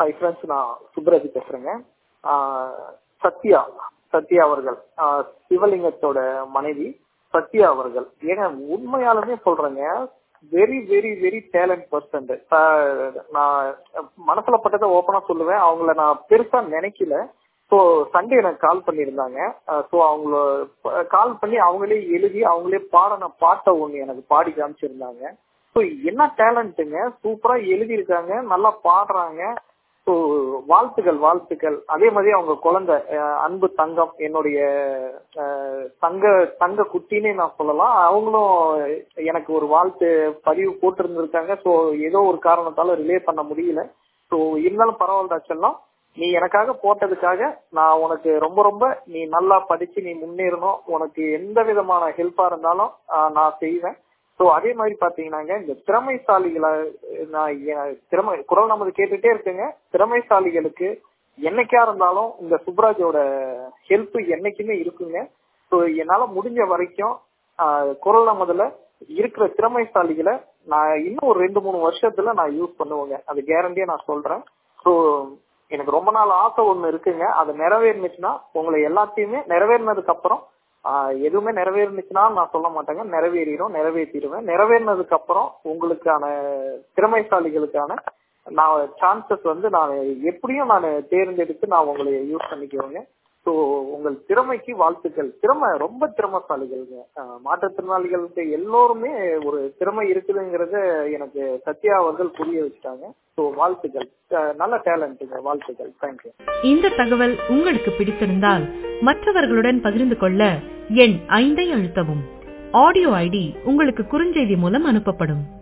hi friends நான் சுப்ராஜ் பேசுறேங்க ஆஹ் சத்யா சத்யா அவர்கள் ஆஹ் சிவலிங்கத்தோட மனைவி சத்யா அவர்கள் ஏங்க உண்மையாலுமே சொல்றேங்க very very very talent person நான் மனசுல பட்டதை ஓப்பனா சொல்லுவேன் அவங்கள நான் பெருசா நினைக்கல ஸோ சண்டே எனக்கு கால் பண்ணியிருந்தாங்க ஸோ அவங்கள கால் பண்ணி அவங்களே எழுதி அவங்களே பாடின பாட்டை ஒன்று எனக்கு பாடி காமிச்சிருந்தாங்க ஸோ என்ன டேலண்ட்டுங்க சூப்பரா எழுதியிருக்காங்க நல்லா பாடுறாங்க ஸோ வாழ்த்துக்கள் வாழ்த்துக்கள் அதே மாதிரி அவங்க குழந்தை அஹ் அன்பு தங்கம் என்னுடைய அஹ், தங்க தங்க குட்டின்னு நான் சொல்லலாம் அவங்களும் எனக்கு ஒரு வாழ்த்து பதிவு போட்டிருந்திருக்காங்க ஸோ ஏதோ ஒரு காரணத்தால ரிலே பண்ண முடியல ஸோ இருந்தாலும் பரவாயில்ல செல்லம் நீ எனக்காக போட்டதுக்காக நான் உனக்கு ரொம்ப ரொம்ப நீ நல்லா படிச்சு நீ முன்னேறணும் உனக்கு எந்த விதமான ஹெல்ப்பா இருந்தாலும் ஆஹ், நான் செய்வேன் ஸோ அதே மாதிரி பாத்தீங்கன்னாங்க இந்த திறமைசாலிகளை நான் எ- திறமை குரல் நமது கேட்டுட்டே இருக்குங்க திறமைசாலிகளுக்கு என்னைக்கா இருந்தாலும் இந்த சுப்ராஜோட ஹெல்ப் என்னைக்குமே இருக்குங்க ஸோ என்னால முடிஞ்ச வரைக்கும் ஆஹ், குரல் நமதுல இருக்கிற திறமைசாலிகளை நான் இன்னும் ஒரு ரெண்டு மூணு வருஷத்துல நான் யூஸ் பண்ணுவேங்க அது கேரண்டியா நான் சொல்றேன் ஸோ எனக்கு ரொம்ப நாள் ஆசை ஒண்ணு இருக்குங்க அது நிறைவேறுனுச்சுன்னா உங்களை எல்லாத்தையுமே நிறைவேறினதுக்கு அப்புறம் ஆஹ், எதுவுமே நிறைவேறுனுச்சுன்னா நான் சொல்ல மாட்டேங்க நிறைவேறிடும் நிறைவேற்றிடுவேன் நிறைவேறினதுக்கு அப்புறம் உங்களுக்கான திறமைசாலிகளுக்கான நான் சான்சஸ் வந்து நான் எப்படியும் நான் தேர்ந்தெடுத்து நான் உங்களை யூஸ் பண்ணிக்குவேங்க ஸோ உங்கள் திறமைக்கு வாழ்த்துக்கள் திறமை ரொம்ப திறமைசாலிகள்ங்க ஆஹ், மாற்றுத்திறனாளிகளுக்கு எல்லோருமே ஒரு திறமை இருக்குதுங்கிறத எனக்கு சத்யா அவர்கள் புரிய வச்சுட்டாங்க ஸோ வாழ்த்துக்கள் ஆஹ், நல்ல டேலண்ட்டுங்க வாழ்த்துக்கள் தேங்க்யூ இந்த தகவல் உங்களுக்கு பிடித்திருந்தால் மற்றவர்களுடன் பகிர்ந்து கொள்ள எண் ஐந்தை அழுத்தவும் ஆடியோ ஐடி உங்களுக்கு குறுஞ்செய்தி மூலம் அனுப்பப்படும்